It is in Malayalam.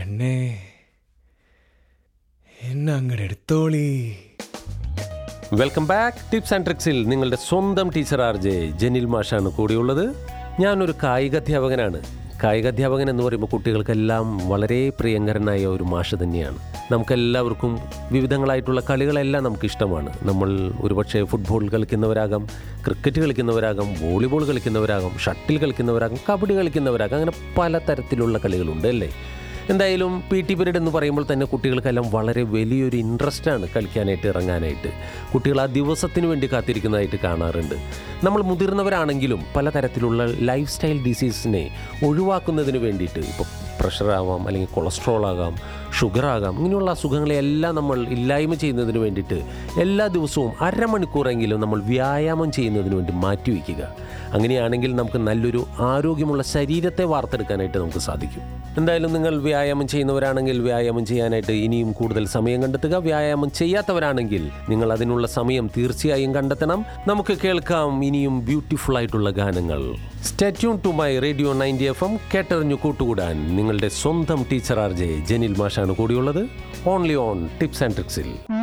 അന്നെ എന്നെ അങ്ങടെ എടുത്തോളി വെൽക്കം ബാക്ക് ടിപ്സ് ആൻഡ് ട്രിക്സിൽ നിങ്ങളുടെ സ്വന്തം ടീച്ചർ ആർ ജെ ജനിൽ മാഷാണ് കൂടിയുള്ളത് ഞാനൊരു കായികാധ്യാപകനാണ് കായികാധ്യാപകൻ എന്ന് പറയുമ്പോൾ കുട്ടികൾക്കെല്ലാം വളരെ പ്രിയങ്കരനായ ഒരു മാഷ് തന്നെയാണ് നമുക്കെല്ലാവർക്കും വിവിധങ്ങളായിട്ടുള്ള കളികളെല്ലാം നമുക്ക് ഇഷ്ടമാണ് നമ്മൾ ഒരുപക്ഷെ ഫുട്ബോൾ കളിക്കുന്നവരാകാം ക്രിക്കറ്റ് കളിക്കുന്നവരാകാം വോളിബോൾ കളിക്കുന്നവരാകാം ഷട്ടിൽ കളിക്കുന്നവരാകാം കബഡി കളിക്കുന്നവരാകാം അങ്ങനെ പലതരത്തിലുള്ള കളികളുണ്ട് അല്ലേ എന്തായാലും പി ടി പീരീഡ് എന്ന് പറയുമ്പോൾ തന്നെ കുട്ടികൾക്കെല്ലാം വളരെ വലിയൊരു ഇൻട്രസ്റ്റാണ് കളിക്കാനായിട്ട് ഇറങ്ങാനായിട്ട് കുട്ടികൾ ആ ദിവസത്തിന് വേണ്ടി കാത്തിരിക്കുന്നതായിട്ട് കാണാറുണ്ട് നമ്മൾ മുതിർന്നവരാണെങ്കിലും പലതരത്തിലുള്ള ലൈഫ് സ്റ്റൈൽ ഡിസീസിനെ ഒഴിവാക്കുന്നതിന് വേണ്ടിയിട്ട് ഇപ്പോൾ പ്രഷർ ആവാം അല്ലെങ്കിൽ കൊളസ്ട്രോൾ ആകാം ഷുഗർ ആകാം ഇങ്ങനെയുള്ള അസുഖങ്ങളെല്ലാം നമ്മൾ ഇല്ലായ്മ ചെയ്യുന്നതിന് വേണ്ടിയിട്ട് എല്ലാ ദിവസവും അരമണിക്കൂറെങ്കിലും നമ്മൾ വ്യായാമം ചെയ്യുന്നതിന് വേണ്ടി മാറ്റിവെക്കുക അങ്ങനെയാണെങ്കിൽ നമുക്ക് നല്ലൊരു ആരോഗ്യമുള്ള ശരീരത്തെ വാർത്തെടുക്കാനായിട്ട് നമുക്ക് സാധിക്കും എന്തായാലും നിങ്ങൾ വ്യായാമം ചെയ്യുന്നവരാണെങ്കിൽ വ്യായാമം ചെയ്യാനായിട്ട് ഇനിയും കൂടുതൽ സമയം കണ്ടെത്തുക വ്യായാമം ചെയ്യാത്തവരാണെങ്കിൽ നിങ്ങൾ അതിനുള്ള സമയം തീർച്ചയായും കണ്ടെത്തണം നമുക്ക് കേൾക്കാം ഇനിയും ബ്യൂട്ടിഫുൾ ആയിട്ടുള്ള ഗാനങ്ങൾ stay tuned to my radio ninety F M കേട്ടറിഞ്ഞു കൂട്ടുകൂടാൻ നിങ്ങളുടെ സ്വന്തം ടീച്ചർ ആർ ജെ ജനിൽ മാഷാണ് കൂടിയുള്ളത് ഓൺലി ഓൺ ടിപ്സ് ആൻഡ് ട്രിക്സിൽ